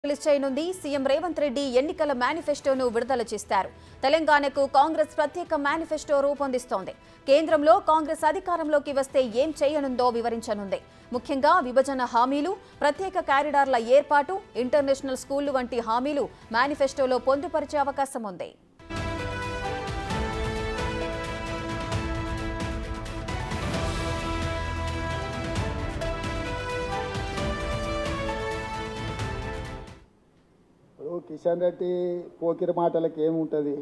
release చేయనుంది CM Revanth Reddy ఎన్నికల మేనిఫెస్టోను విడుదల చేస్తారు తెలంగాణకు కాంగ్రెస్ ప్రత్యేక మేనిఫెస్టో రూపొందిస్తోంది కేంద్రంలో కాంగ్రెస్ అధికారంలోకి వస్తే ఏం చేయనుందో వివరించనుంది ముఖ్యంగా విభజన హామీలు ప్రత్యేక కారిడార్ల ఏర్పాటు ఇంటర్నేషనల్ స్కూళ్లు వంటి హామీలు మేనిఫెస్టోలో పొందుపరిచే అవకాశం ఉంది ఇప్పుడు కిషన్ రెడ్డి పోకిరి మాటలకి ఏముంటుంది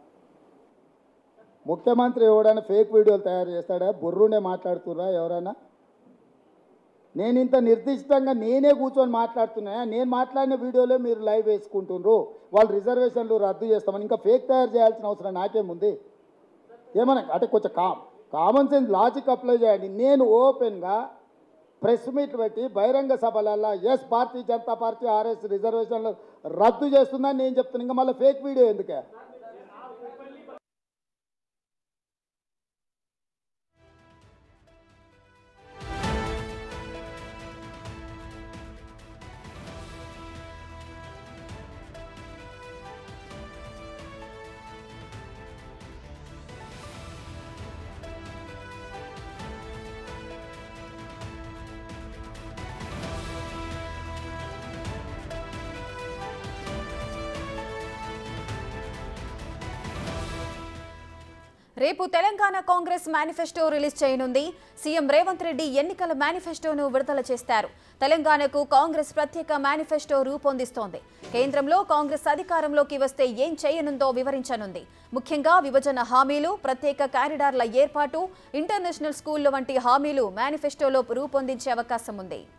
ముఖ్యమంత్రి ఎవడైనా ఫేక్ వీడియోలు తయారు చేస్తాడా బుర్రునే మాట్లాడుతుర్రా ఎవరైనా నేను ఇంత నిర్దిష్టంగా నేనే కూర్చొని మాట్లాడుతున్నా నేను మాట్లాడిన వీడియోలే మీరు లైవ్ వేసుకుంటుండ్రు వాళ్ళు రిజర్వేషన్లు రద్దు చేస్తామని ఇంకా ఫేక్ తయారు చేయాల్సిన అవసరం నాకేముంది ఏమన్నా అంటే కొంచెం కా కామన్ సెన్స్ లాజిక్ అప్లై చేయండి నేను ఓపెన్గా ప్రెస్ మీట్ పెట్టి బహిరంగ సభలల్లో ఎస్ భారతీయ జనతా పార్టీ ఆర్ఎస్ రిజర్వేషన్లు రద్దు చేస్తుందని నేను చెప్తున్నా ఇంకా మళ్ళీ ఫేక్ వీడియో ఎందుకే రేపు తెలంగాణ కాంగ్రెస్ మేనిఫెస్టో రిలీజ్ చేయనుంది సీఎం రేవంత్ రెడ్డి ఎన్నికల మేనిఫెస్టోను విడుదల చేస్తారు తెలంగాణకు కాంగ్రెస్ ప్రత్యేక మేనిఫెస్టో రూపొందిస్తోంది కేంద్రంలో కాంగ్రెస్ అధికారంలోకి వస్తే ఏం చేయనుందో వివరించనుంది ముఖ్యంగా విభజన హామీలు ప్రత్యేక కారిడార్ల ఏర్పాటు ఇంటర్నేషనల్ స్కూళ్లు వంటి హామీలు మేనిఫెస్టోలో రూపొందించే అవకాశం ఉంది